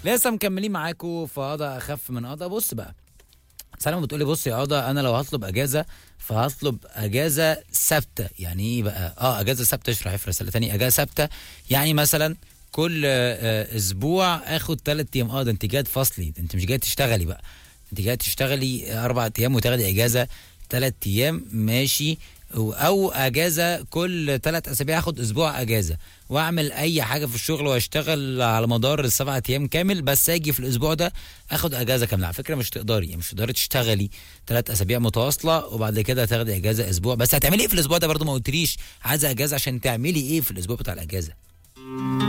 لسه مكملين معاكم في قضاء اخف من قضاء بص بقى سلمى بتقولي بص يا قضاء انا لو هطلب اجازه فهطلب اجازه ثابته يعني ايه بقى اه اجازه ثابته اشرح في رساله تانية اجازه ثابته يعني مثلا كل آه، اسبوع اخد ثلاث ايام اه ده انت جايه فصلي ده انت مش جايه تشتغلي بقى انت جايه تشتغلي اربع ايام وتاخدي اجازه ثلاث ايام ماشي و- او اجازه كل ثلاث اسابيع اخد اسبوع اجازه واعمل اي حاجه في الشغل واشتغل على مدار السبعة ايام كامل بس اجي في الاسبوع ده اخد اجازه كامله على فكره مش تقدري يعني مش تقدري تشتغلي ثلاث اسابيع متواصله وبعد كده تاخدي اجازه اسبوع بس هتعملي ايه في الاسبوع ده برضو ما قلتليش عايزه اجازه عشان تعملي ايه في الاسبوع بتاع الاجازه